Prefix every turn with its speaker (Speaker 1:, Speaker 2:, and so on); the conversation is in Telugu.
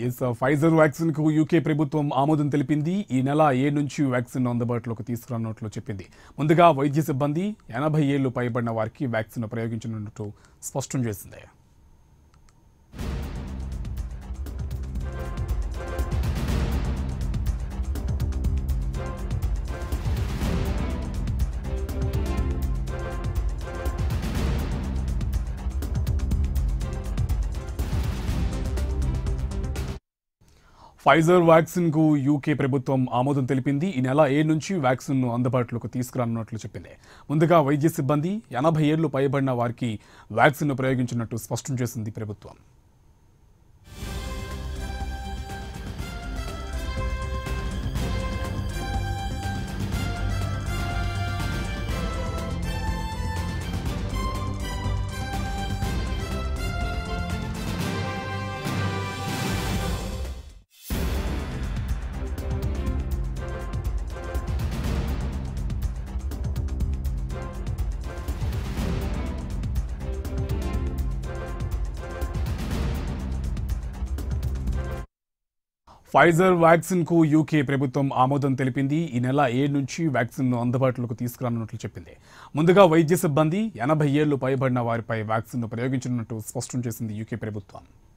Speaker 1: ఎస్ ఫైజర్ వ్యాక్సిన్ కు యూకే ప్రభుత్వం ఆమోదం తెలిపింది ఈ నెల ఏ నుంచి వ్యాక్సిన్ అందుబాటులోకి తీసుకురానున్నట్లు చెప్పింది ముందుగా వైద్య సిబ్బంది ఎనభై ఏళ్లు పైబడిన వారికి వ్యాక్సిన్ ప్రయోగించనున్నట్టు స్పష్టం చేసింది ఫైజర్ వ్యాక్సిన్ కు యూకే ప్రభుత్వం ఆమోదం తెలిపింది ఈ నెల ఏ నుంచి వ్యాక్సిన్ ను అందుబాటులోకి తీసుకురానున్నట్లు చెప్పింది ముందుగా వైద్య సిబ్బంది ఎనభై ఏళ్లు పైబడిన వారికి వ్యాక్సిన్ ను ప్రయోగించినట్టు స్పష్టం చేసింది ప్రభుత్వం ఫైజర్ వ్యాక్సిన్ కు యూకే ప్రభుత్వం ఆమోదం తెలిపింది ఈ నెల ఏడు నుంచి వ్యాక్సిన్ ను అందుబాటులోకి తీసుకురానున్నట్లు చెప్పింది ముందుగా వైద్య సిబ్బంది ఎనభై ఏళ్లు పైబడిన వారిపై వ్యాక్సిన్ ను ప్రయోగించనున్నట్టు స్పష్టం చేసింది యూకే ప్రభుత్వం